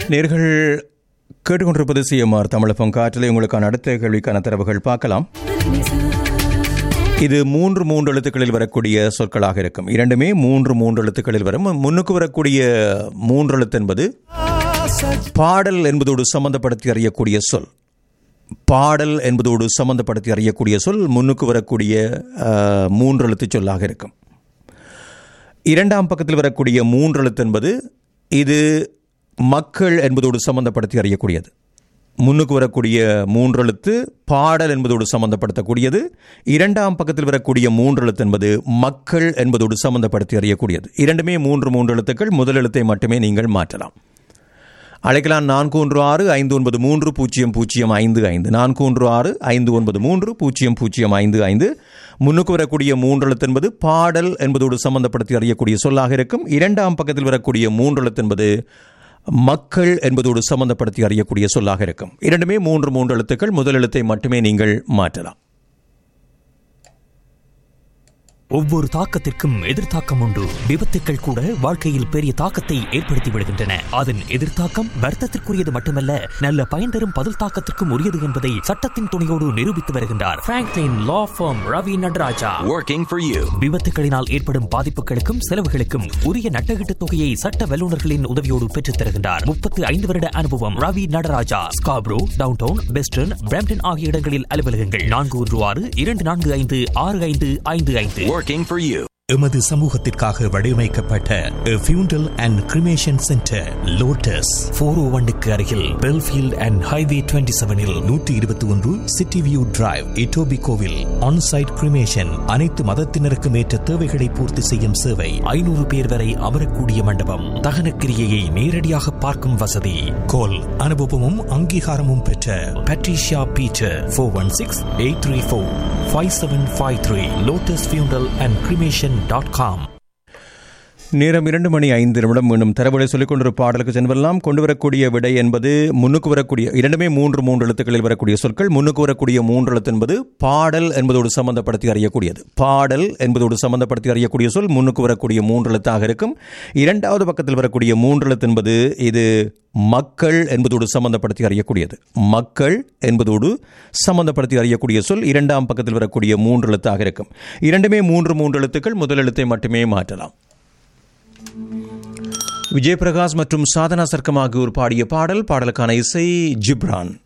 நேர்கள் கேட்டுக்கொண்டிருப்பது சிஎம்ஆர் தமிழப்பம் காற்றிலே உங்களுக்கான அடுத்த கேள்விக்கான தரவுகள் பார்க்கலாம் இது மூன்று மூன்று எழுத்துக்களில் வரக்கூடிய சொற்களாக இருக்கும் இரண்டுமே மூன்று மூன்று எழுத்துக்களில் வரும் முன்னுக்கு வரக்கூடிய மூன்று எழுத்து என்பது பாடல் என்பதோடு சம்பந்தப்படுத்தி அறியக்கூடிய சொல் பாடல் என்பதோடு சம்பந்தப்படுத்தி அறியக்கூடிய சொல் முன்னுக்கு வரக்கூடிய அஹ், மூன்று எழுத்து சொல்லாக இருக்கும் இரண்டாம் பக்கத்தில் வரக்கூடிய மூன்று எழுத்து என்பது இது மக்கள் என்பதோடு சம்பந்தப்படுத்தி அறியக்கூடியது முன்னுக்கு வரக்கூடிய மூன்று எழுத்து பாடல் என்பதோடு சம்பந்தப்படுத்தக்கூடியது இரண்டாம் பக்கத்தில் வரக்கூடிய மூன்று எழுத்து என்பது மக்கள் என்பதோடு சம்பந்தப்படுத்தி அறியக்கூடியது இரண்டுமே மூன்று மூன்று எழுத்துக்கள் முதல் எழுத்தை மட்டுமே நீங்கள் மாற்றலாம் அழைக்கலாம் நான்கு ஒன்று ஆறு ஐந்து ஒன்பது மூன்று பூஜ்ஜியம் பூஜ்ஜியம் ஐந்து ஐந்து நான்கு ஒன்று ஆறு ஐந்து ஒன்பது மூன்று பூஜ்ஜியம் பூஜ்ஜியம் ஐந்து ஐந்து முன்னுக்கு வரக்கூடிய மூன்று எழுத்து என்பது பாடல் என்பதோடு சம்பந்தப்படுத்தி அறியக்கூடிய சொல்லாக இருக்கும் இரண்டாம் பக்கத்தில் வரக்கூடிய மூன்று எழுத்து என்பது மக்கள் என்பதோடு சம்பந்தப்படுத்தி அறியக்கூடிய சொல்லாக இருக்கும் இரண்டுமே மூன்று மூன்று எழுத்துக்கள் முதல் எழுத்தை மட்டுமே நீங்கள் மாற்றலாம் ஒவ்வொரு தாக்கத்திற்கும் எதிர்த்தாக்கம் உண்டு விபத்துக்கள் கூட வாழ்க்கையில் பெரிய தாக்கத்தை ஏற்படுத்தி விடுகின்றன அதன் எதிர்த்தாக்கம் வர்த்தத்திற்குரியது மட்டுமல்ல நல்ல பயன் தரும் பதில் தாக்கத்திற்கும் உரியது என்பதை சட்டத்தின் துணையோடு நிரூபித்து வருகின்றார் Franklin law firm Ravi Nataraja working for you. விபத்துகளினால் ஏற்படும் பாதிப்புகளுக்கும் செலவுகளுக்கும் உரிய நட்டகீட்டு தொகையை சட்ட வல்லுநர்களின் உதவியோடு பெற்றுத் தருகின்றார் முப்பத்து ஐந்து வருட அனுபவம் Ravi Nataraja Scarborough downtown Weston Brampton ஆகிய இடங்களில் அலுவலகங்கள் நான்கு ஒன்று ஆறு இரண்டு நான்கு ஐந்து ஆறு ஐந்து ஐந்து ஐந்து Working for you. எமது சமூகத்திற்காக வடிவமைக்கப்பட்ட funeral and cremation centre Lotus four O ஒன்னுக்கு அருகில் பெல்ஃபீல்ட் அண்ட் ஹைவே டுவெண்ட்டி செவனில் நூற்றி இருபத்தி ஒன்று சிட்டி வியூ டிரைவ் இட்டோபி கோவில் ஆன்சைட் கிரிமேஷன் அனைத்து மதத்தினருக்கும் ஏற்ற தேவைகளை பூர்த்தி செய்யும் சேவை ஐநூறு பேர் வரை அமரக்கூடிய மண்டபம் தகனக்கிரியையை நேரடியாக பார்க்கும் வசதி கோல் அனுபவமும் அங்கீகாரமும் பெற்ற Patricia Peter four one six eight three four five seven five three Lotus funeral and cremation dot com நேரம் இரண்டு மணி ஐந்து நிமிடம் மீண்டும் தரவுகளை சொல்லிக் கொண்டிரு பாடலுக்கு சென்றுவெல்லாம் கொண்டு வரக்கூடிய விடை என்பது முன்னுக்கு வரக்கூடிய இரண்டுமே மூன்று மூன்று எழுத்துக்களில் வரக்கூடிய சொற்கள் முன்னுக்கு வரக்கூடிய மூன்று எழுத்து என்பது பாடல் என்பதோடு சம்பந்தப்படுத்தி அறியக்கூடியது பாடல் என்பதோடு சம்பந்தப்படுத்தி அறியக்கூடிய சொல் முன்னுக்கு வரக்கூடிய மூன்று எழுத்தாக இருக்கும் இரண்டாவது பக்கத்தில் வரக்கூடிய மூன்று எழுத்து என்பது இது மக்கள் என்பதோடு சம்பந்தப்படுத்தி அறியக்கூடியது மக்கள் என்பதோடு சம்பந்தப்படுத்தி அறியக்கூடிய சொல் இரண்டாம் பக்கத்தில் வரக்கூடிய மூன்று எழுத்தாக இருக்கும் இரண்டுமே மூன்று மூன்று எழுத்துக்கள் முதல் எழுத்தை மட்டுமே மாற்றலாம் விஜயபிரகாஷ் மற்றும் சாதனா சர்க்கம் ஆகியோர் பாடிய பாடல் பாடலுக்கான இசை ஜிப்ரான்